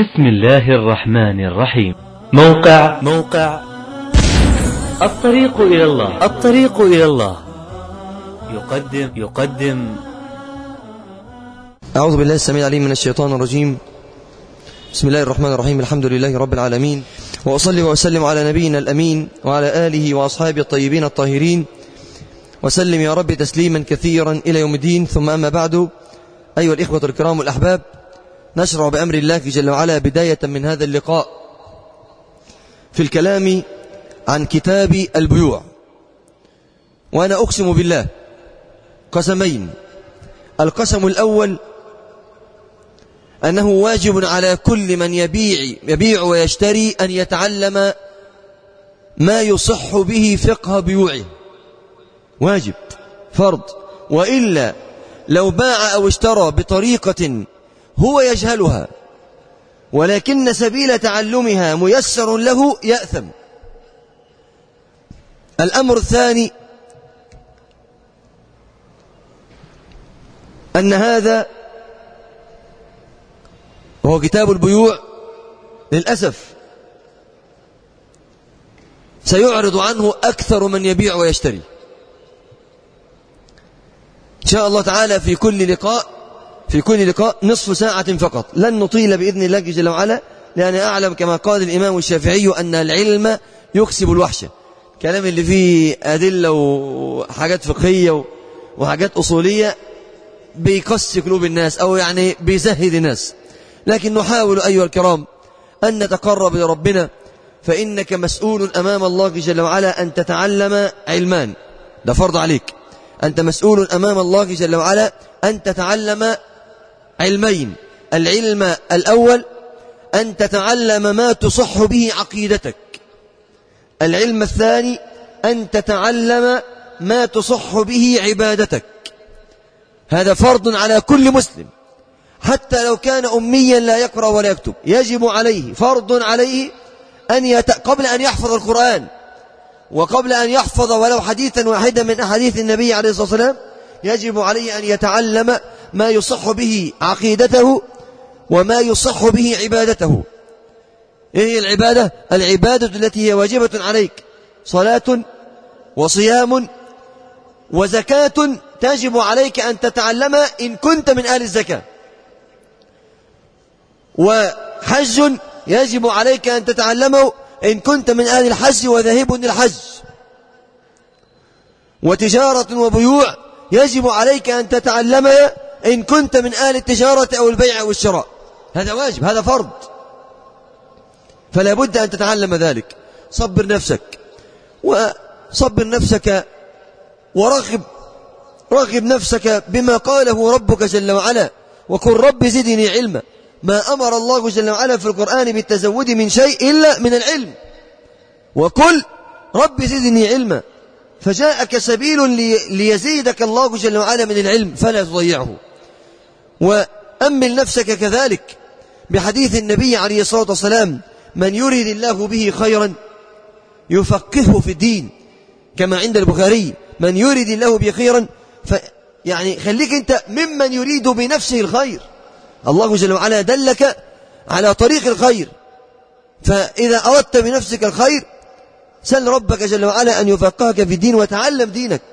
بسم الله الرحمن الرحيم موقع موقع الطريق إلى الله الطريق إلى الله يقدم يقدم أعوذ بالله السميع العليم من الشيطان الرجيم بسم الله الرحمن الرحيم الحمد لله رب العالمين وأصلي وأسلم على نبينا الأمين وعلى آله وأصحابه الطيبين الطاهرين وسلم يا رب تسليما كثيرا إلى يوم الدين ثم أما بعد أيها الإخوة الكرام والأحباب نشرع بأمر الله جل وعلا بداية من هذا اللقاء في الكلام عن كتاب البيوع وأنا أقسم بالله قسمين القسم الأول أنه واجب على كل من يبيع, يبيع ويشتري أن يتعلم ما يصح به فقه بيوعه واجب فرض وإلا لو باع أو اشترى بطريقة هو يجهلها ولكن سبيل تعلمها ميسر له يأثم الأمر الثاني أن هذا وهو كتاب البيوع للأسف سيعرض عنه أكثر من يبيع ويشتري إن شاء الله تعالى في كل لقاء في كل لقاء نصف ساعة فقط لن نطيل بإذن الله جل وعلا لأن أعلم كما قال الإمام الشافعي أن العلم يكسب الوحشة كلام اللي فيه أدلة وحاجات فقهية وحاجات أصولية بيقص قلوب الناس أو يعني بيزهد الناس لكن نحاول أيها الكرام أن نتقرب لربنا فإنك مسؤول أمام الله جل وعلا أن تتعلم علمان ده فرض عليك أنت مسؤول أمام الله جل وعلا أن تتعلم علمين العلم الأول أن تتعلم ما تصح به عقيدتك العلم الثاني أن تتعلم ما تصح به عبادتك هذا فرض على كل مسلم حتى لو كان أميا لا يقرأ ولا يكتب يجب عليه فرض عليه أن يت... قبل أن يحفظ القرآن وقبل أن يحفظ ولو حديثا واحدا من أحاديث النبي عليه الصلاة والسلام يجب عليه أن يتعلم ما يصح به عقيدته وما يصح به عبادته إيه هي العبادة؟ العبادة التي هي واجبة عليك صلاة وصيام وزكاة تجب عليك أن تتعلمها إن كنت من أهل الزكاة وحج يجب عليك أن تتعلمه إن كنت من أهل الحج وذاهب للحج وتجارة وبيوع يجب عليك أن تتعلمها إن كنت من أهل التجارة أو البيع أو الشراء هذا واجب هذا فرض فلا بد أن تتعلم ذلك صبر نفسك وصبر نفسك ورغب رغب نفسك بما قاله ربك جل وعلا وقل رب زدني علما ما أمر الله جل وعلا في القرآن بالتزود من شيء إلا من العلم وقل رب زدني علما فجاءك سبيل لي ليزيدك الله جل وعلا من العلم فلا تضيعه وأمل نفسك كذلك بحديث النبي عليه الصلاة والسلام من يريد الله به خيرا يفقهه في الدين كما عند البخاري من يريد الله به خيرا ف يعني خليك أنت ممن يريد بنفسه الخير الله جل وعلا دلك على طريق الخير فإذا أردت بنفسك الخير سل ربك جل وعلا أن يفقهك في الدين وتعلم دينك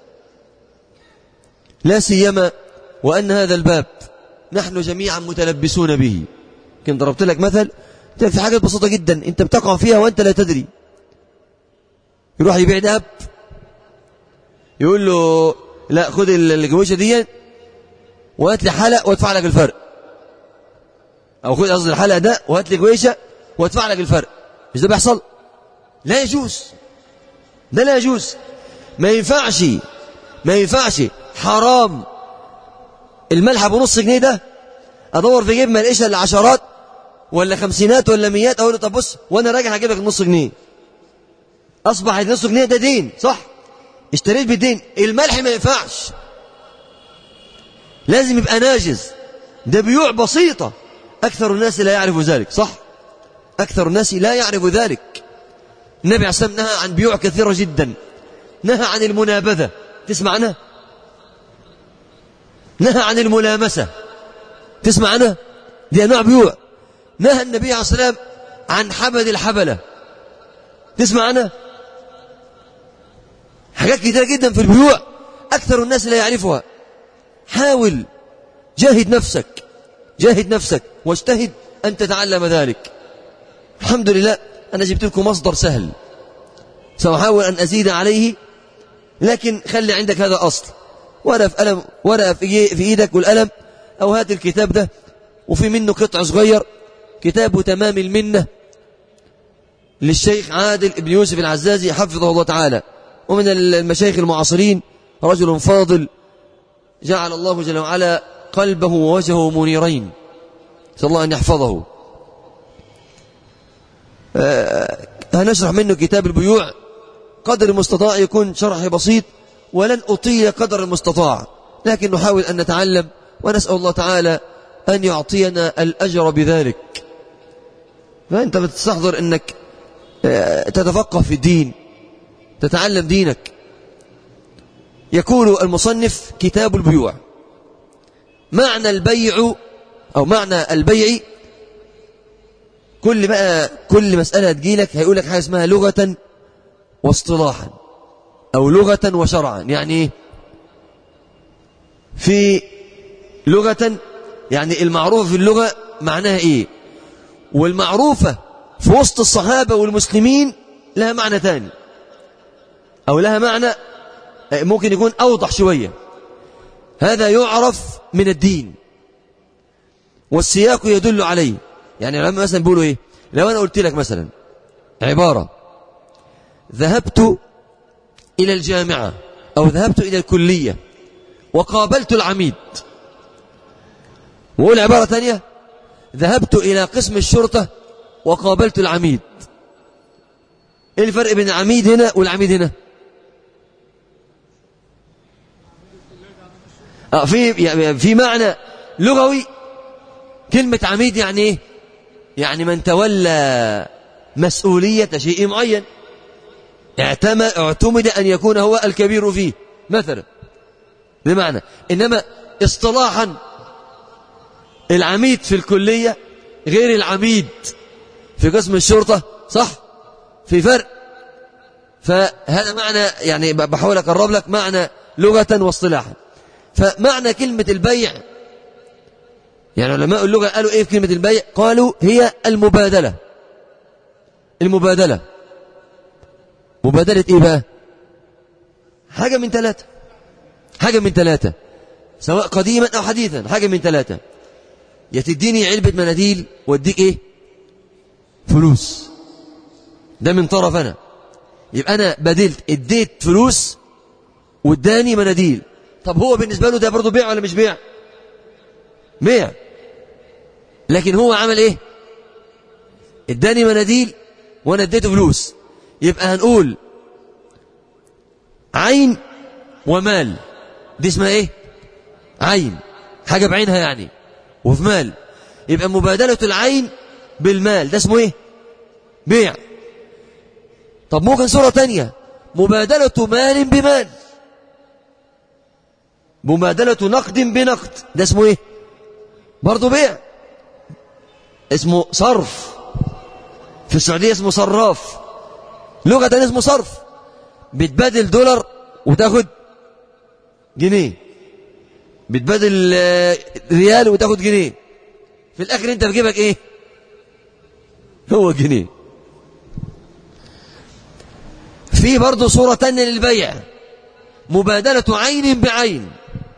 لا سيما وأن هذا الباب نحن جميعا متلبسون به كنت ضربت لك مثل في حاجات بسيطة جدا أنت بتقع فيها وأنت لا تدري يروح يبيع ذهب يقول له لا خد الجويشة دي وهات لي حلق وادفع لك الفرق او خد قصدي الحلقه ده وهات لي جويشه وادفع لك الفرق مش ده بيحصل لا يجوز ده لا يجوز ما ينفعش ما ينفعش حرام الملح بنص جنيه ده ادور في جيب ما الاقيش الا عشرات ولا خمسينات ولا ميات اقول له طب بص وانا راجع هجيب لك نص جنيه اصبح النص جنيه ده دين صح اشتريت بالدين الملح ما ينفعش لازم يبقى ناجز ده بيوع بسيطة أكثر الناس لا يعرف ذلك صح أكثر الناس لا يعرف ذلك النبي عليه الصلاة والسلام نهى عن بيوع كثيرة جدا نهى عن المنابذة تسمع عنها نهى عن الملامسة تسمع عنها دي أنواع بيوع نهى النبي عليه الصلاة والسلام عن حبد الحبلة تسمع عنها حاجات كتيرة جدا في البيوع أكثر الناس لا يعرفها حاول جاهد نفسك جاهد نفسك واجتهد أن تتعلم ذلك الحمد لله أنا جبت لكم مصدر سهل سأحاول أن أزيد عليه لكن خلي عندك هذا أصل ورقة في قلم ورقة في في إيدك والقلم أو هات الكتاب ده وفي منه قطع صغير كتاب تمام المنة للشيخ عادل ابن يوسف العزازي حفظه الله تعالى ومن المشايخ المعاصرين رجل فاضل جعل الله جل وعلا قلبه ووجهه منيرين نسأل الله أن يحفظه آه هنشرح منه كتاب البيوع قدر المستطاع يكون شرح بسيط ولن أطيل قدر المستطاع لكن نحاول أن نتعلم ونسأل الله تعالى أن يعطينا الأجر بذلك فأنت بتستحضر أنك تتفقه في الدين تتعلم دينك يقول المصنف كتاب البيوع معنى البيع أو معنى البيع كل بقى كل مسألة تجيلك هيقول لك حاجة اسمها لغة واصطلاحا أو لغة وشرعا يعني في لغة يعني المعروف في اللغة معناها إيه والمعروفة في وسط الصحابة والمسلمين لها معنى ثاني أو لها معنى ممكن يكون أوضح شوية هذا يعرف من الدين والسياق يدل عليه يعني لما مثلا بيقولوا إيه لو أنا قلت لك مثلا عبارة ذهبت إلى الجامعة أو ذهبت إلى الكلية وقابلت العميد وقول عبارة ثانية ذهبت إلى قسم الشرطة وقابلت العميد ايه الفرق بين العميد هنا والعميد هنا آه في يعني في معنى لغوي كلمة عميد يعني ايه يعني من تولى مسؤولية شيء معين اعتمد أن يكون هو الكبير فيه مثلا بمعنى إنما اصطلاحا العميد في الكلية غير العميد في قسم الشرطة صح في فرق فهذا معنى يعني بحاول أقرب لك معنى لغة واصطلاحا فمعنى كلمة البيع يعني علماء اللغة قالوا ايه في كلمة البيع قالوا هي المبادلة المبادلة مبادلة ايه بقى حاجة من ثلاثة حاجة من ثلاثة سواء قديما او حديثا حاجة من ثلاثة يا تديني علبة مناديل واديك ايه فلوس ده من طرف انا يبقى انا بدلت اديت فلوس واداني مناديل طب هو بالنسبة له ده برضه بيع ولا مش بيع بيع لكن هو عمل ايه اداني مناديل وانا اديته فلوس يبقى هنقول عين ومال دي اسمها ايه عين حاجة بعينها يعني وفي مال يبقى مبادلة العين بالمال ده اسمه ايه بيع طب ممكن صورة تانية مبادلة مال بمال مبادلة نقد بنقد ده اسمه ايه برضه بيع اسمه صرف في السعودية اسمه صراف لغة اسمه صرف بتبادل دولار وتاخد جنيه بتبادل ريال وتاخد جنيه في الاخر انت في جيبك ايه هو جنيه في برضه صورة تانية للبيع مبادلة عين بعين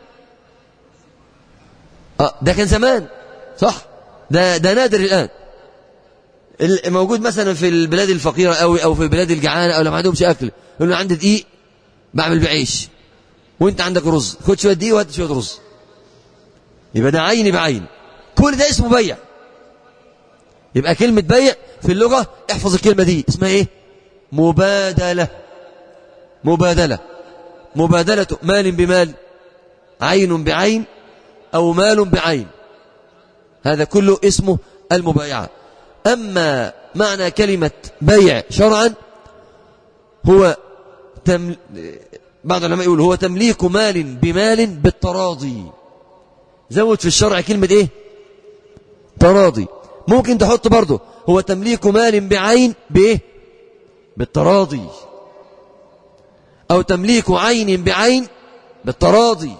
اه ده كان زمان صح ده ده نادر الآن موجود مثلا في البلاد الفقيرة قوي أو في البلاد الجعانة أو لما عندهمش أكل يقول له عندي دقيق بعمل بعيش وانت عندك رز خد شوية دقيق وهات شوية رز يبقى ده عين بعين كل ده اسمه بيع يبقى كلمة بيع في اللغة احفظ الكلمة دي اسمها ايه مبادلة مبادلة مبادلة مال بمال عين بعين أو مال بعين هذا كله اسمه المبايعة أما معنى كلمة بيع شرعا هو تم... بعض العلماء يقول هو تمليك مال بمال بالتراضي زود في الشرع كلمة ايه تراضي ممكن تحط برضه هو تمليك مال بعين بايه بالتراضي او تمليك عين بعين بالتراضي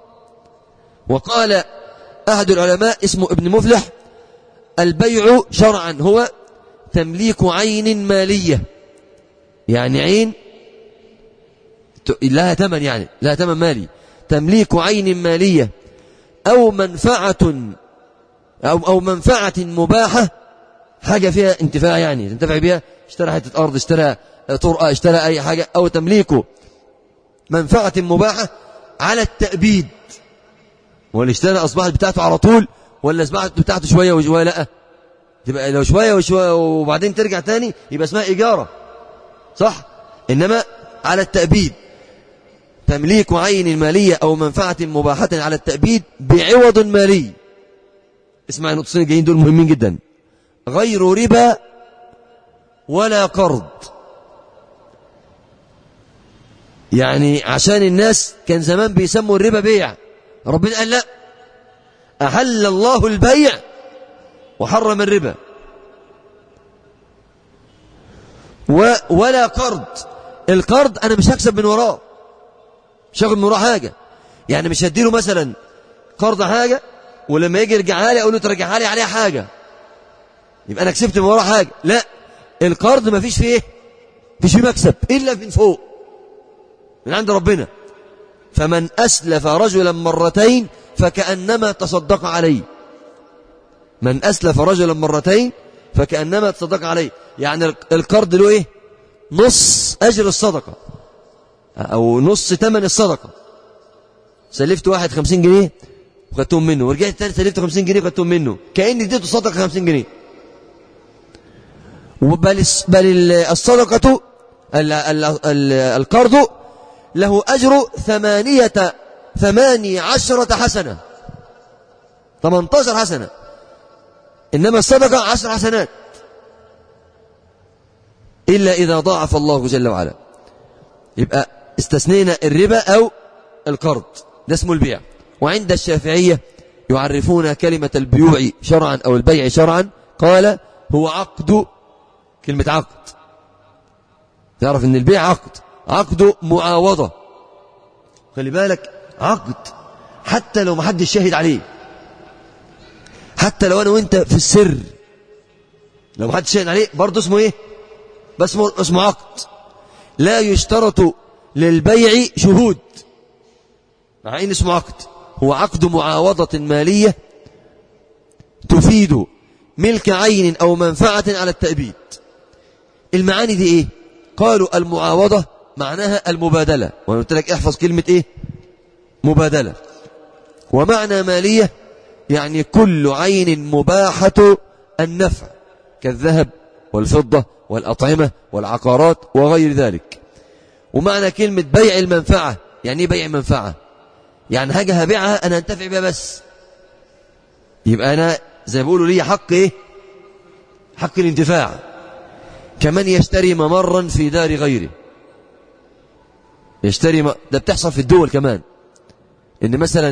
وقال احد العلماء اسمه ابن مفلح البيع شرعا هو تمليك عين ماليه يعني عين لها ثمن يعني لها ثمن مالي تمليك عين مالية أو منفعة أو, أو منفعة مباحة حاجة فيها انتفاع يعني تنتفع بها اشترى حتة أرض اشترى طرقة اشترى أي حاجة أو تمليك منفعة مباحة على التأبيد ولا اشترى أصبحت بتاعته على طول ولا أصبحت بتاعته شوية وشوية لا تبقى لو شوية وشوية وبعدين ترجع تاني يبقى اسمها إيجارة صح إنما على التأبيد تمليك عين مالية أو منفعة مباحة على التأبيد بعوض مالي اسمع النقطتين الجايين دول مهمين جدا غير ربا ولا قرض يعني عشان الناس كان زمان بيسموا الربا بيع ربنا قال لا أحل الله البيع وحرم الربا و ولا قرض القرض أنا مش هكسب من وراه مش هاخد من وراه حاجة يعني مش هديله مثلا قرض حاجة ولما يجي يرجعها لي أقول له ترجعها لي عليها حاجة يبقى أنا كسبت من وراه حاجة لا القرض ما فيش فيه إيه فيش فيه مكسب إلا من فوق من عند ربنا فمن أسلف رجلا مرتين فكأنما تصدق عليه من أسلف رجلا مرتين فكأنما تصدق عليه يعني القرض له إيه نص أجر الصدقة أو نص ثمن الصدقة سلفت واحد خمسين جنيه وخدتهم منه ورجعت تاني سلفت خمسين جنيه وخدتهم منه كأني اديته صدقة خمسين جنيه بل بل الصدقة القرض له أجر ثمانية ثماني عشرة حسنة ثمانتاشر حسنة إنما الصدقة عشر حسنات إلا إذا ضاعف الله جل وعلا يبقى استثنينا الربا أو القرض ده اسمه البيع وعند الشافعية يعرفون كلمة البيوع شرعا أو البيع شرعا قال هو عقد كلمة عقد تعرف ان البيع عقد عقد معاوضة خلي بالك عقد حتى لو ما حدش شاهد عليه حتى لو انا وانت في السر لو ما حدش شاهد عليه برضه اسمه ايه بس اسمه عقد لا يشترط للبيع شهود مع ان اسمه عقد هو عقد معاوضة مالية تفيد ملك عين أو منفعة على التأبيد المعاني دي إيه قالوا المعاوضة معناها المبادلة وأنا قلت لك احفظ كلمة إيه مبادلة ومعنى مالية يعني كل عين مباحة النفع كالذهب والفضة والأطعمة والعقارات وغير ذلك ومعنى كلمة بيع المنفعة يعني ايه بيع منفعة يعني حاجة هبيعها أنا أنتفع بها بس يبقى أنا زي ما بيقولوا لي حق إيه حق الانتفاع كمن يشتري ممرا في دار غيره يشتري م... ده بتحصل في الدول كمان إن مثلا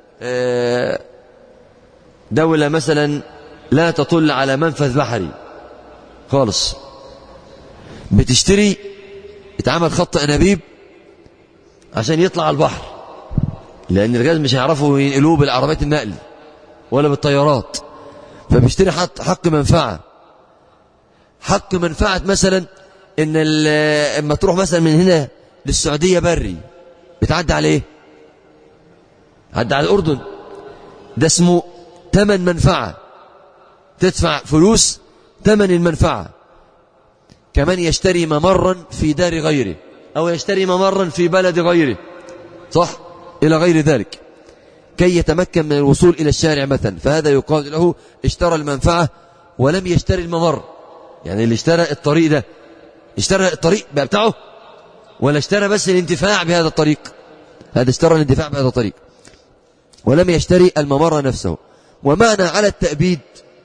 دولة مثلا لا تطل على منفذ بحري خالص بتشتري اتعمل خط أنابيب عشان يطلع على البحر لأن الغاز مش هيعرفوا ينقلوه بالعربيات النقل ولا بالطيارات فبيشتري حق, حق منفعة حق منفعة مثلا إن اما تروح مثلا من هنا للسعودية بري بتعدي على إيه؟ عدى على الأردن ده اسمه تمن منفعة تدفع فلوس تمن المنفعة كمن يشتري ممرا في دار غيره أو يشتري ممرا في بلد غيره صح إلى غير ذلك كي يتمكن من الوصول إلى الشارع مثلا فهذا يقال له اشترى المنفعة ولم يشتري الممر يعني اللي اشترى الطريق ده اشترى الطريق بتاعه ولا اشترى بس الانتفاع بهذا الطريق هذا اشترى الانتفاع بهذا الطريق ولم يشتري الممر نفسه ومعنى على التأبيد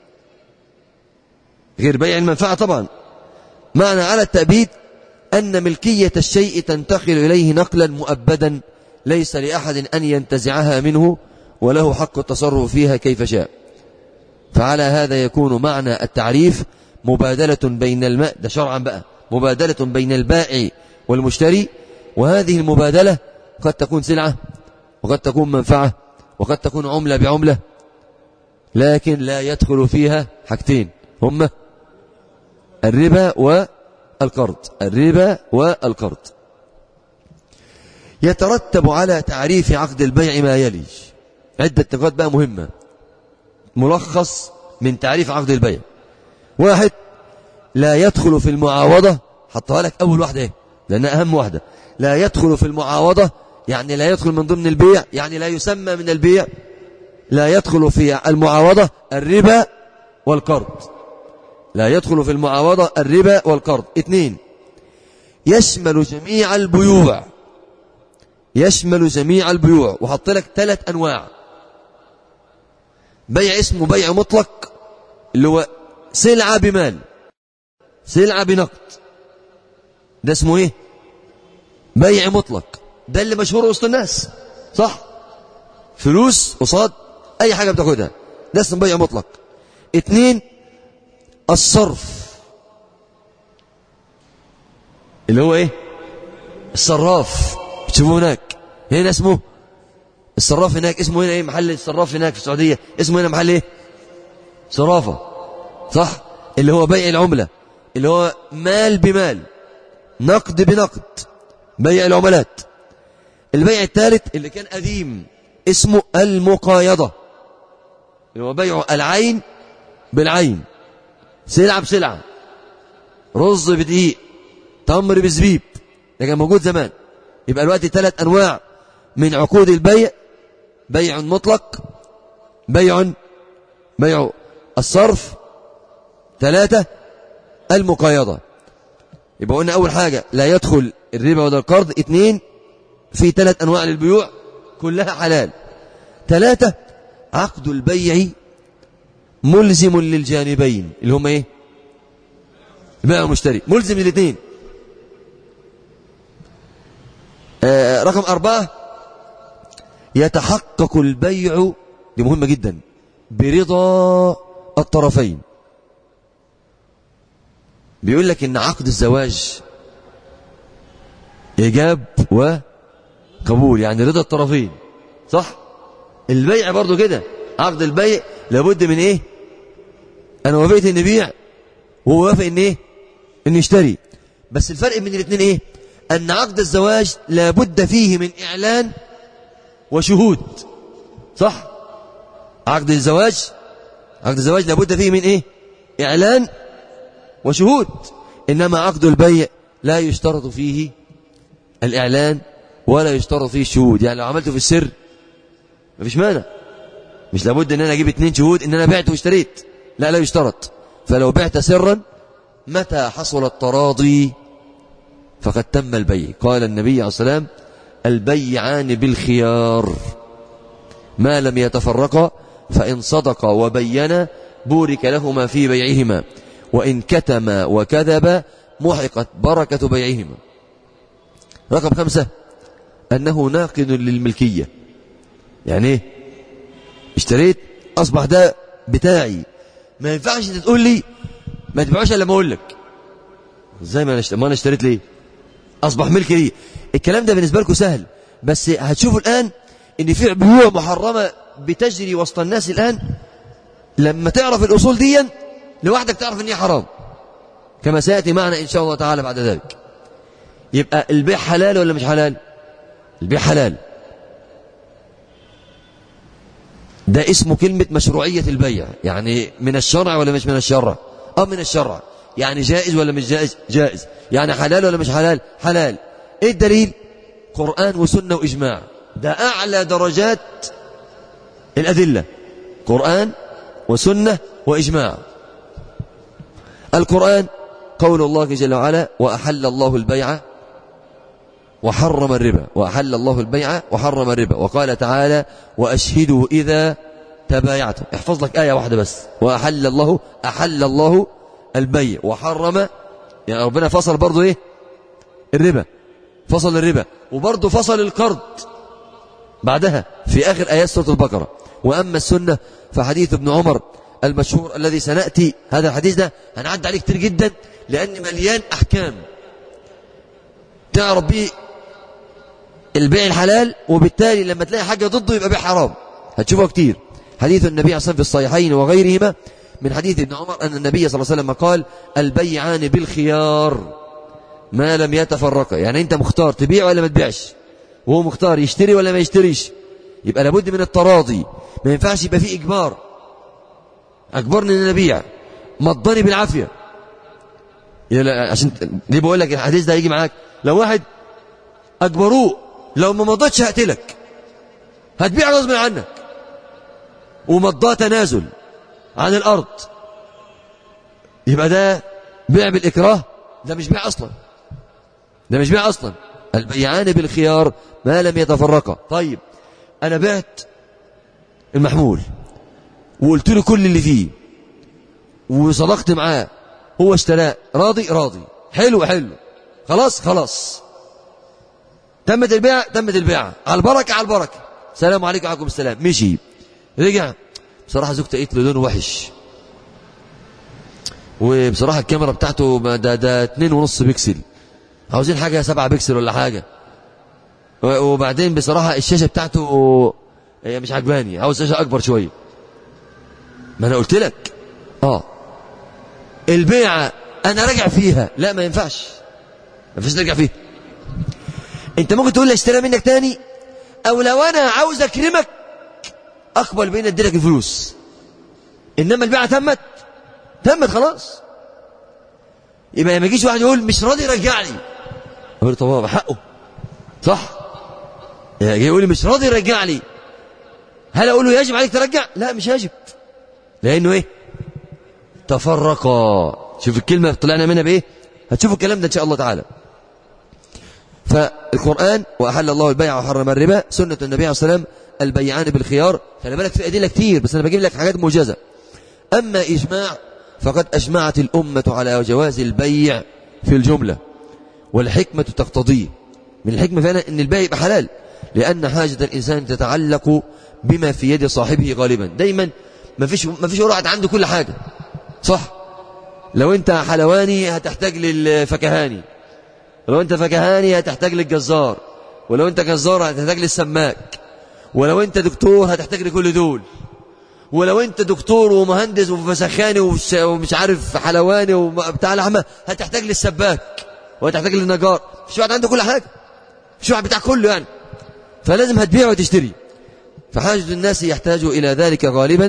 غير بيع المنفعة طبعا معنى على التأبيد أن ملكية الشيء تنتقل إليه نقلا مؤبدا ليس لأحد أن ينتزعها منه وله حق التصرف فيها كيف شاء فعلى هذا يكون معنى التعريف مبادلة بين الماء ده شرعا بقى مبادلة بين البائع والمشتري وهذه المبادلة قد تكون سلعة وقد تكون منفعة وقد تكون عملة بعملة لكن لا يدخل فيها حاجتين هما الربا والقرض الربا والقرض يترتب على تعريف عقد البيع ما يلي عدة نقاط بقى مهمة ملخص من تعريف عقد البيع واحد لا يدخل في المعاوضة حطها لك أول واحدة ايه لأنها أهم واحدة لا يدخل في المعاوضة يعني لا يدخل من ضمن البيع يعني لا يسمى من البيع لا يدخل في المعاوضة الربا والقرض لا يدخل في المعاوضة الربا والقرض اثنين يشمل جميع البيوع يشمل جميع البيوع وحط لك ثلاث أنواع بيع اسمه بيع مطلق اللي هو سلعة بمال سلعة بنقد ده اسمه ايه بيع مطلق ده اللي مشهور وسط الناس صح فلوس قصاد اي حاجة بتاخدها ده اسمه بيع مطلق اتنين الصرف اللي هو ايه الصراف تشوفوه هناك هنا اسمه الصراف هناك اسمه هنا ايه محل الصراف هناك في السعودية اسمه هنا محل ايه صرافة صح اللي هو بيع العملة اللي هو مال بمال نقد بنقد بيع العملات البيع الثالث اللي كان قديم اسمه المقايضة اللي هو بيع العين بالعين سلعة بسلعة رز بدقيق تمر بزبيب ده كان موجود زمان يبقى الوقت ثلاث أنواع من عقود البيع بيع مطلق بيع بيع الصرف ثلاثة المقايضة يبقى قلنا أول حاجة لا يدخل الربا ولا القرض اثنين في ثلاث أنواع للبيوع كلها حلال ثلاثة عقد البيع ملزم للجانبين اللي هم ايه البائع والمشتري ملزم للاثنين آه رقم أربعة يتحقق البيع دي مهمة جدا برضا الطرفين بيقول لك ان عقد الزواج إيجاب وقبول يعني رضا الطرفين صح البيع برضو كده عقد البيع لابد من ايه انا وافقت ان بيع وهو وافق ان ايه ان يشتري بس الفرق بين الاثنين ايه ان عقد الزواج لابد فيه من اعلان وشهود صح عقد الزواج عقد الزواج لابد فيه من ايه اعلان وشهود انما عقد البيع لا يشترط فيه الاعلان ولا يشترط فيه الشهود يعني لو عملته في السر مفيش مانع مش لابد ان انا اجيب اتنين شهود ان انا بعت واشتريت لا لا يشترط فلو بعت سرا متى حصل التراضي فقد تم البيع قال النبي عليه السلام البيعان بالخيار ما لم يتفرقا فإن صدقا وبينا بورك لهما في بيعهما وإن كتما وكذبا محقت بركة بيعهما رقم خمسة أنه ناقد للملكية يعني ايه اشتريت أصبح ده بتاعي ما ينفعش انت تقول لي ما تبيعوش الا لما اقول لك ازاي ما انا اشت- ما انا اشتريت ليه اصبح ملك لي الكلام ده بالنسبه لكم سهل بس هتشوفوا الان ان في بيوع محرمه بتجري وسط الناس الان لما تعرف الاصول دي لوحدك تعرف ان هي حرام كما سياتي معنا ان شاء الله تعالى بعد ذلك يبقى البيع حلال ولا مش حلال البيع حلال ده اسمه كلمة مشروعية البيع يعني من الشرع ولا مش من الشرع اه من الشرع يعني جائز ولا مش جائز جائز يعني حلال ولا مش حلال حلال ايه الدليل قرآن وسنة وإجماع ده أعلى درجات الأدلة قرآن وسنة وإجماع القرآن قول الله جل وعلا وأحل الله البيع وحرم الربا وأحل الله البيع وحرم الربا وقال تعالى وأشهدوا إذا تبايعتم احفظ لك آية واحدة بس وأحل الله أحل الله البيع وحرم يعني ربنا فصل برضو إيه الربا فصل الربا وبرضو فصل القرض بعدها في آخر آيات سورة البقرة وأما السنة فحديث ابن عمر المشهور الذي سنأتي هذا الحديث ده هنعد عليه كتير جدا لأن مليان أحكام تعرف به البيع الحلال وبالتالي لما تلاقي حاجة ضده يبقى بيع حرام هتشوفه كتير حديث النبي عليه الصلاة في الصحيحين وغيرهما من حديث ابن عمر أن النبي صلى الله عليه وسلم قال البيعان بالخيار ما لم يتفرقا يعني أنت مختار تبيع ولا ما تبيعش وهو مختار يشتري ولا ما يشتريش يبقى لابد من التراضي ما ينفعش يبقى فيه إجبار أجبرني أن أبيع مضاني بالعافية لا عشان ليه بقول لك الحديث ده هيجي معاك لو واحد أجبروه لو ما مضتش هقتلك هتبيع غصب عنك ومضاه تنازل عن الأرض يبقى ده بيع بالإكراه ده مش بيع أصلا ده مش بيع أصلا البيعان بالخيار ما لم يتفرقا طيب أنا بعت المحمول وقلت له كل اللي فيه وصدقت معاه هو اشتراه راضي راضي حلو حلو خلاص خلاص تمت البيعة تمت البيعة على البركة على البركة السلام عليكم وعليكم السلام مشي رجع بصراحة زوجته قالت له لونه وحش وبصراحة الكاميرا بتاعته ده ده اتنين ونص بيكسل عاوزين حاجة سبعة بيكسل ولا حاجة وبعدين بصراحة الشاشة بتاعته هي مش عجباني عاوز شاشة أكبر شوية ما أنا قلت لك آه البيعة أنا راجع فيها لا ما ينفعش ما فيش ترجع فيها أنت ممكن تقول لي اشتريها منك تاني أو لو أنا عاوز أكرمك أقبل بين أديلك الفلوس إنما البيعة تمت تمت خلاص يبقى ما يجيش واحد يقول مش راضي يرجع لي أقول طب حقه صح يجي يقول لي مش راضي يرجع لي هل أقول له يجب عليك ترجع لا مش يجب لأنه إيه تفرقا شوف الكلمة طلعنا منها بإيه هتشوفوا الكلام ده إن شاء الله تعالى فالقرآن وأحل الله البيع وحرم الربا سنة النبي عليه الصلاة والسلام البيعان بالخيار خلي بالك في أدلة كتير بس أنا بجيب لك حاجات موجزة أما إجماع فقد أجمعت الأمة على جواز البيع في الجملة والحكمة تقتضيه من الحكمة فعلا أن البيع يبقى حلال لأن حاجة الإنسان تتعلق بما في يد صاحبه غالبا دايما ما فيش ما فيش واحد عنده كل حاجة صح لو أنت حلواني هتحتاج للفكهاني ولو أنت فكهاني هتحتاج للجزار ولو أنت جزار هتحتاج للسماك ولو أنت دكتور هتحتاج لكل دول ولو انت دكتور ومهندس وفسخاني ومش عارف حلواني وبتاع لحمه هتحتاج للسباك وهتحتاج للنجار مش واحد عنده كل حاجه مش واحد بتاع كله يعني فلازم هتبيع وتشتري فحاجة الناس يحتاج إلى ذلك غالبا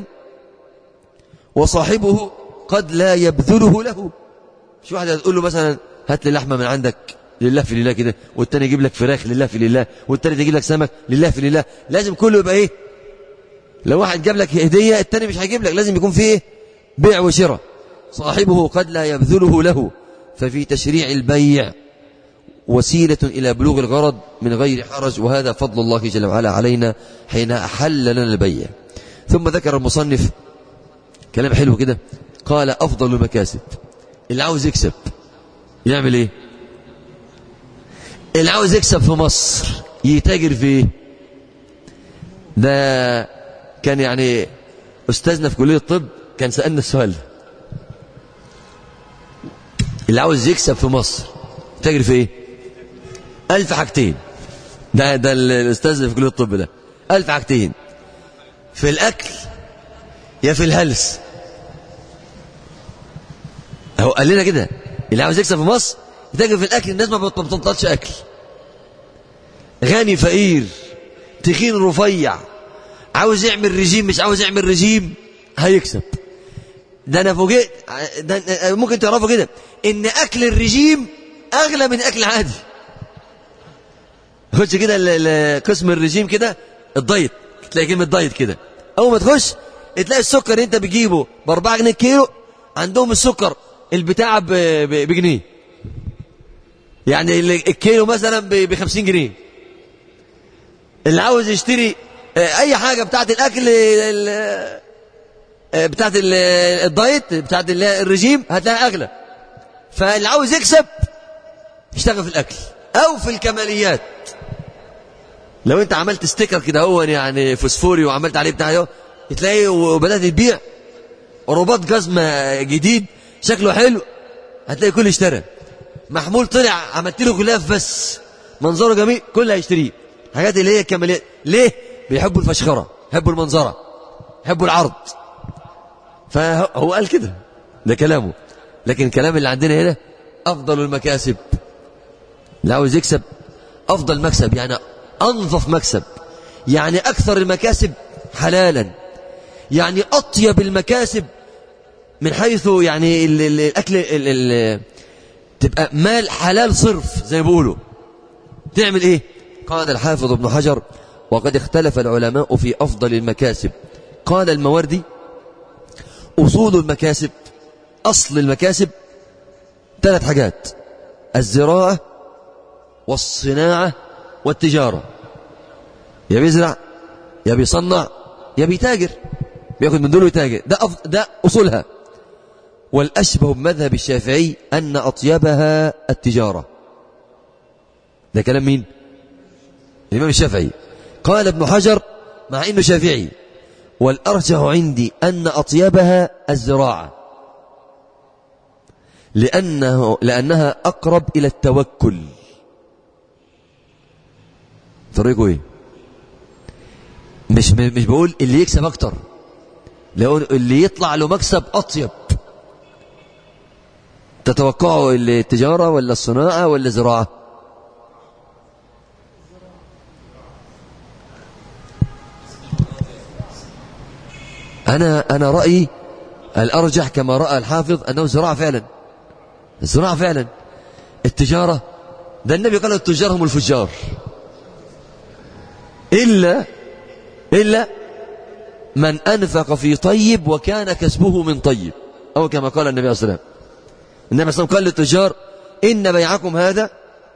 وصاحبه قد لا يبذله له مش واحد هتقول له مثلا هات لي لحمة من عندك لله في لله كده والتاني يجيب لك فراخ لله في لله والتالت يجيب لك سمك لله في لله لازم كله يبقى ايه لو واحد جاب لك هدية التاني مش هيجيب لك لازم يكون فيه بيع وشراء صاحبه قد لا يبذله له ففي تشريع البيع وسيلة إلى بلوغ الغرض من غير حرج وهذا فضل الله جل وعلا علينا حين أحل لنا البيع ثم ذكر المصنف كلام حلو كده قال أفضل المكاسب اللي عاوز يكسب يعمل ايه اللي عاوز يكسب في مصر يتاجر في ايه ده كان يعني أستاذنا في كلية الطب كان سألنا السؤال ده اللي عاوز يكسب في مصر تاجر في ايه ألف حاجتين ده ده الأستاذ اللي في كلية الطب ده ألف حاجتين في الأكل يا في الهلس هو قال لنا كده اللي عاوز يكسب في مصر يتاجر في الأكل الناس ما بتبطلش أكل غني فقير تخين رفيع عاوز يعمل رجيم مش عاوز يعمل رجيم هيكسب ده انا فوجئت ده ممكن تعرفوا كده ان اكل الرجيم اغلى من اكل عادي خش كده قسم الرجيم كده الدايت تلاقي كلمه دايت كده اول ما تخش تلاقي السكر انت بتجيبه ب 4 جنيه كيلو عندهم السكر البتاع بجنيه يعني الكيلو مثلا ب 50 جنيه اللي عاوز يشتري اي حاجه بتاعت الاكل بتاعت الدايت بتاعت الرجيم هتلاقيها اغلى فاللي عاوز يكسب يشتغل في الاكل او في الكماليات لو انت عملت ستيكر كده هو يعني فوسفوري وعملت عليه بتاع تلاقي وبدات تبيع رباط جزمة جديد شكله حلو هتلاقي كل اشترى محمول طلع عملت له غلاف بس منظره جميل كل هيشتريه حاجات اللي هي الكماليات ليه بيحبوا الفشخره يحبوا المنظره يحبوا العرض فهو قال كده ده كلامه لكن الكلام اللي عندنا هنا افضل المكاسب اللي عاوز يكسب افضل مكسب يعني انظف مكسب يعني اكثر المكاسب حلالا يعني اطيب المكاسب من حيث يعني ال- ال- الاكل ال- ال- تبقى مال حلال صرف زي ما بيقولوا تعمل ايه قال الحافظ ابن حجر وقد اختلف العلماء في افضل المكاسب قال الموردي اصول المكاسب اصل المكاسب ثلاث حاجات الزراعه والصناعه والتجاره يا بيزرع يا بيصنع يا بيتاجر بياخد من دول ويتاجر ده أف... ده اصولها والاشبه بمذهب الشافعي ان اطيبها التجاره ده كلام مين الامام الشافعي قال ابن حجر مع انه شافعي والارجح عندي ان اطيبها الزراعه لانه لانها اقرب الى التوكل طريقه ايه مش مش بقول اللي يكسب اكتر لو اللي يطلع له مكسب اطيب تتوقعوا التجاره ولا الصناعه ولا الزراعه انا انا رايي الارجح كما راى الحافظ انه الزراعه فعلا الزراعه فعلا التجاره ده النبي قال التجار هم الفجار الا الا من انفق في طيب وكان كسبه من طيب او كما قال النبي عليه الصلاه والسلام النبي صلى الله عليه وسلم قال للتجار ان بيعكم هذا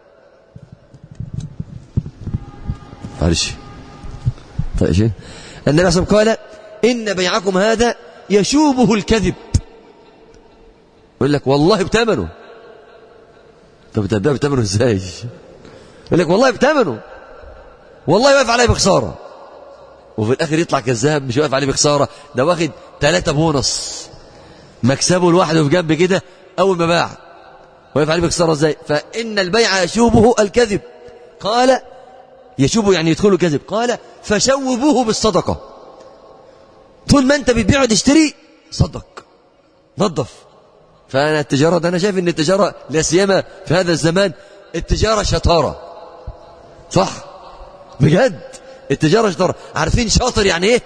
معلش طيب شيء النبي صلى الله عليه وسلم قال إن بيعكم هذا يشوبه الكذب يقول لك والله بتمنه طب تبدأ بتمنه ازاي يقول لك والله بتمنه والله واقف عليه بخسارة وفي الآخر يطلع كذاب مش واقف عليه بخسارة ده واخد ثلاثة بونص مكسبه لوحده في جنب كده أول ما باع واقف عليه بخسارة ازاي فإن البيع يشوبه الكذب قال يشوبه يعني يدخله كذب قال فشوبوه بالصدقه طول ما انت بتبيع وتشتري صدق نظف فانا التجاره ده انا شايف ان التجاره لا سيما في هذا الزمان التجاره شطاره صح بجد التجاره شطاره عارفين شاطر يعني ايه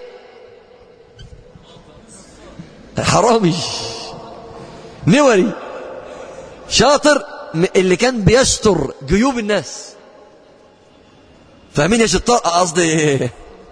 حرامي نوري شاطر اللي كان بيستر جيوب الناس فاهمين يا شطار قصدي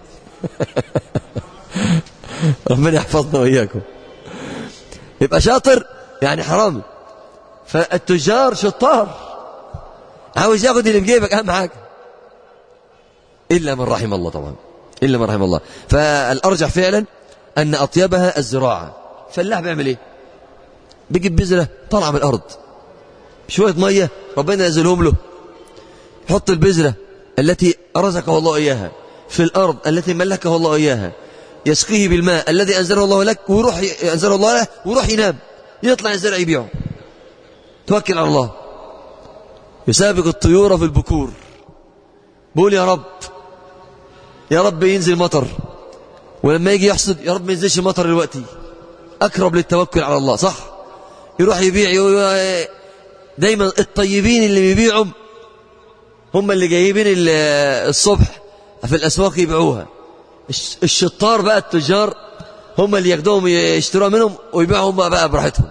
ربنا يحفظنا وإياكم يبقى شاطر يعني حرامي فالتجار شطار عاوز ياخد اللي بجيبك أهم حاجة إلا من رحم الله طبعا إلا من رحم الله فالأرجح فعلا أن أطيبها الزراعة فلاح بيعمل إيه بيجيب بذرة طالعة من الأرض شوية مية ربنا ينزلهم له حط البذرة التي رزقه الله إياها في الأرض التي ملكه الله إياها يسقيه بالماء الذي أنزله الله لك ويروح أنزله الله له ويروح ينام يطلع الزرع يبيعه توكل على الله يسابق الطيور في البكور بقول يا رب يا رب ينزل مطر ولما يجي يحصد يا رب ما ينزلش مطر دلوقتي أقرب للتوكل على الله صح يروح يبيع دايما الطيبين اللي بيبيعوا هم اللي جايبين الصبح في الأسواق يبيعوها الشطار بقى التجار هم اللي ياخدوهم يشتروها منهم ويبيعهم بقى براحتهم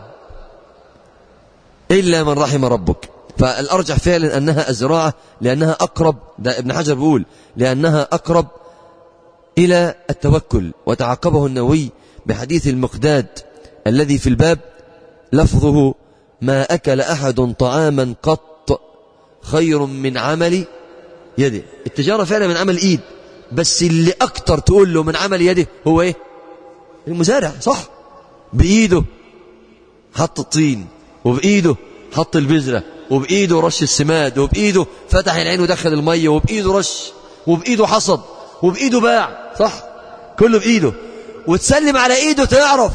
إلا من رحم ربك فالأرجح فعلا أنها الزراعة لأنها أقرب ده ابن حجر بيقول لأنها أقرب إلى التوكل وتعقبه النووي بحديث المقداد الذي في الباب لفظه ما أكل أحد طعاما قط خير من عمل يده التجارة فعلا من عمل إيد بس اللي أكتر تقول له من عمل يده هو إيه المزارع صح بإيده حط الطين وبإيده حط البذرة وبإيده رش السماد وبإيده فتح العين ودخل المية وبإيده رش وبإيده حصد وبإيده باع صح كله بإيده وتسلم على إيده تعرف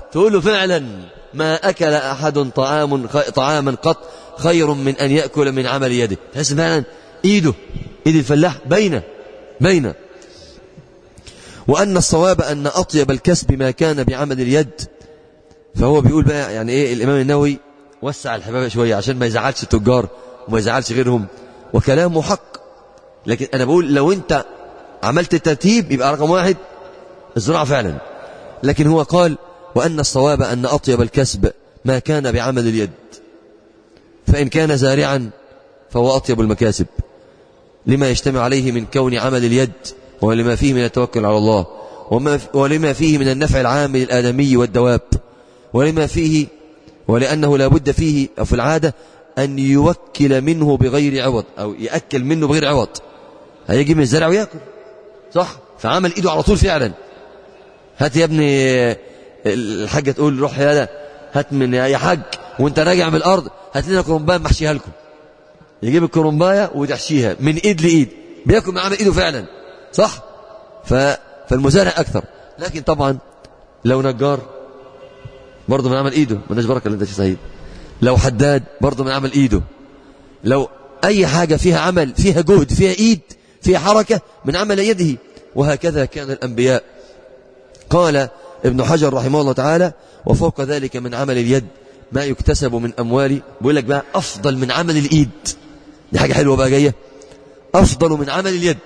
تقول له فعلا ما أكل أحد طعام طعاما قط خير من أن يأكل من عمل يده تحس فعلا إيده إيد الفلاح بينه بينه وأن الصواب أن أطيب الكسب ما كان بعمل اليد فهو بيقول بقى يعني إيه الإمام النووي وسع الحبابة شوية عشان ما يزعلش التجار وما يزعلش غيرهم وكلامه حق لكن أنا بقول لو أنت عملت الترتيب يبقى رقم واحد الزراعة فعلا لكن هو قال وأن الصواب أن أطيب الكسب ما كان بعمل اليد فإن كان زارعا فهو أطيب المكاسب لما يجتمع عليه من كون عمل اليد ولما فيه من التوكل على الله وما ولما فيه من النفع العام للآدمي والدواب ولما فيه ولأنه لا بد فيه أو في العادة أن يوكل منه بغير عوض أو يأكل منه بغير عوض هيجي من الزرع ويأكل صح فعمل إيده على طول فعلا هات يا ابني الحاجة تقول روح يا ده هات من يا حاج وانت راجع من الأرض هات لنا كرنباية محشيها لكم يجيب الكرنباية وتحشيها من إيد لإيد بياكل من عمل إيده فعلا صح ف... فالمزارع أكثر لكن طبعا لو نجار برضه من عمل إيده مالناش بركة اللي انت سعيد لو حداد برضه من عمل إيده لو أي حاجة فيها عمل فيها جهد فيها إيد فيها حركة من عمل يده وهكذا كان الأنبياء قال ابن حجر رحمه الله تعالى وفوق ذلك من عمل اليد ما يكتسب من أموال بيقول لك بقى أفضل من عمل الإيد دي حاجة حلوة بقى جاية أفضل من عمل اليد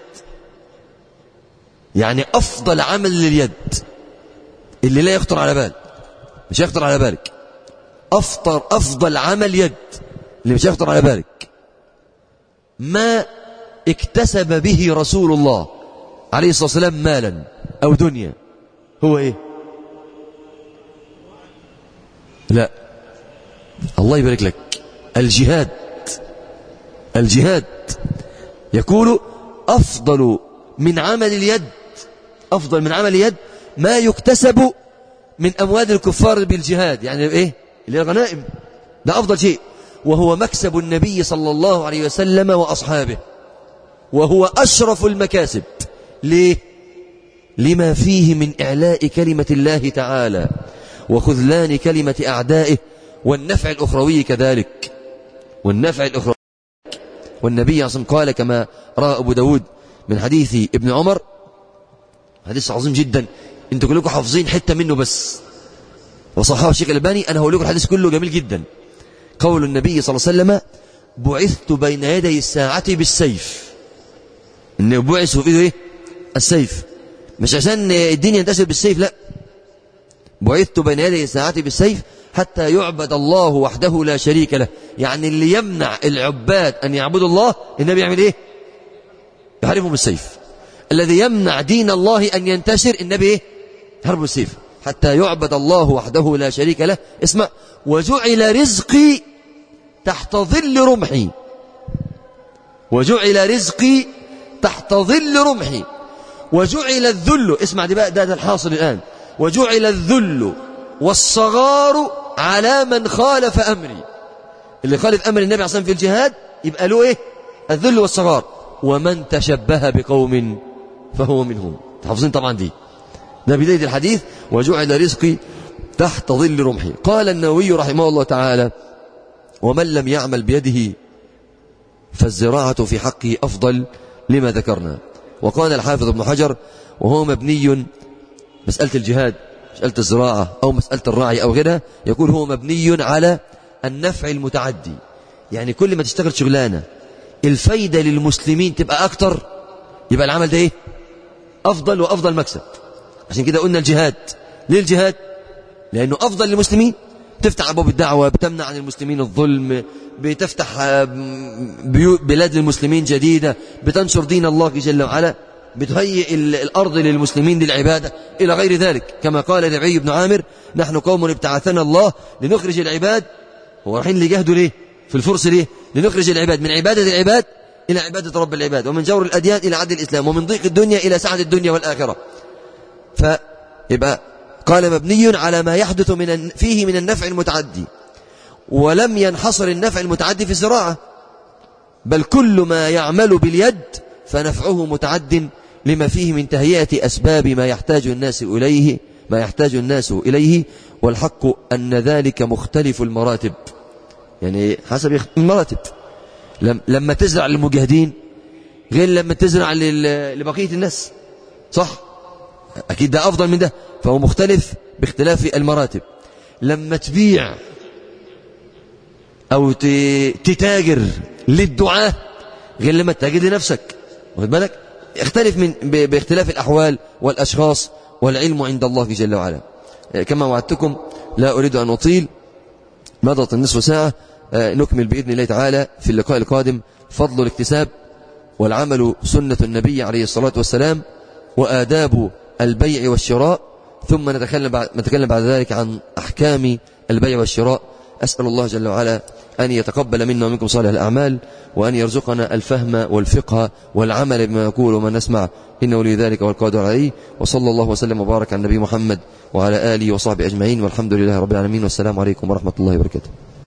يعني أفضل عمل لليد اللي لا يخطر على بال مش يخطر على بالك أفضل, أفضل عمل يد اللي مش يخطر على بالك ما اكتسب به رسول الله عليه الصلاة والسلام مالا أو دنيا هو إيه لا الله يبارك لك الجهاد الجهاد يقول أفضل من عمل اليد أفضل من عمل اليد ما يكتسب من أموال الكفار بالجهاد يعني إيه اللي هي الغنائم ده أفضل شيء وهو مكسب النبي صلى الله عليه وسلم وأصحابه وهو أشرف المكاسب ليه لما فيه من إعلاء كلمة الله تعالى وخذلان كلمة أعدائه والنفع الأخروي كذلك والنفع الأخروي والنبي عصم قال كما رأى أبو داود من حديث ابن عمر حديث عظيم جدا انتوا كلكم حافظين حتة منه بس وصححه الشيخ الألباني أنا هقول لكم الحديث كله جميل جدا قول النبي صلى الله عليه وسلم بعثت بين يدي الساعة بالسيف إنه بعث في إيده إيه؟ السيف مش عشان الدنيا ينتشر بالسيف لا بعثت بين يدي الساعة بالسيف حتى يعبد الله وحده لا شريك له يعني اللي يمنع العباد أن يعبدوا الله النبي يعمل إيه يحاربهم بالسيف الذي يمنع دين الله أن ينتشر النبي إيه يحاربه بالسيف حتى يعبد الله وحده لا شريك له اسمع وجعل رزقي تحت ظل رمحي وجعل رزقي تحت ظل رمحي وجعل الذل اسمع دي بقى ده, ده الحاصل الآن وجعل الذل والصغار على من خالف أمري اللي خالف أمر النبي عليه الصلاة والسلام في الجهاد يبقى له إيه الذل والصغار ومن تشبه بقوم فهو منهم تحفظين طبعا دي ده بداية الحديث وجعل رزقي تحت ظل رمحي قال النووي رحمه الله تعالى ومن لم يعمل بيده فالزراعة في حقه أفضل لما ذكرنا وقال الحافظ ابن حجر وهو مبني مسألة الجهاد مسألة الزراعة أو مسألة الراعي أو غيرها يقول هو مبني على النفع المتعدي يعني كل ما تشتغل شغلانة الفايدة للمسلمين تبقى أكتر يبقى العمل ده إيه أفضل وأفضل مكسب عشان كده قلنا الجهاد ليه الجهاد لأنه أفضل للمسلمين تفتح أبواب الدعوة بتمنع عن المسلمين الظلم بتفتح بلاد المسلمين جديدة بتنشر دين الله جل وعلا بتهيئ الأرض للمسلمين للعبادة إلى غير ذلك كما قال ربعي بن عامر نحن قوم ابتعثنا الله لنخرج العباد هو رايحين لجهدوا ليه في الفرس ليه لنخرج العباد من عبادة العباد إلى عبادة رب العباد ومن جور الأديان إلى عدل الإسلام ومن ضيق الدنيا إلى سعد الدنيا والآخرة فيبقى قال مبني على ما يحدث من فيه من النفع المتعدي ولم ينحصر النفع المتعدي في الزراعة بل كل ما يعمل باليد فنفعه متعد لما فيه من تهيئة أسباب ما يحتاج الناس إليه ما يحتاج الناس إليه والحق أن ذلك مختلف المراتب يعني حسب المراتب لما تزرع للمجاهدين غير لما تزرع لبقية الناس صح أكيد ده أفضل من ده فهو مختلف باختلاف المراتب لما تبيع أو تتاجر للدعاة غير لما تتاجر لنفسك واخد بالك يختلف من باختلاف الأحوال والأشخاص والعلم عند الله جل وعلا كما وعدتكم لا أريد أن أطيل مضت النصف ساعة نكمل بإذن الله تعالى في اللقاء القادم فضل الاكتساب والعمل سنة النبي عليه الصلاة والسلام وآداب البيع والشراء ثم نتكلم بعد, نتكلم بعد ذلك عن أحكام البيع والشراء أسأل الله جل وعلا أن يتقبل منا ومنكم صالح الأعمال وأن يرزقنا الفهم والفقه والعمل بما يقول وما نسمع إنه لذلك والقادر عليه وصلى الله وسلم وبارك على النبي محمد وعلى آله وصحبه أجمعين والحمد لله رب العالمين والسلام عليكم ورحمة الله وبركاته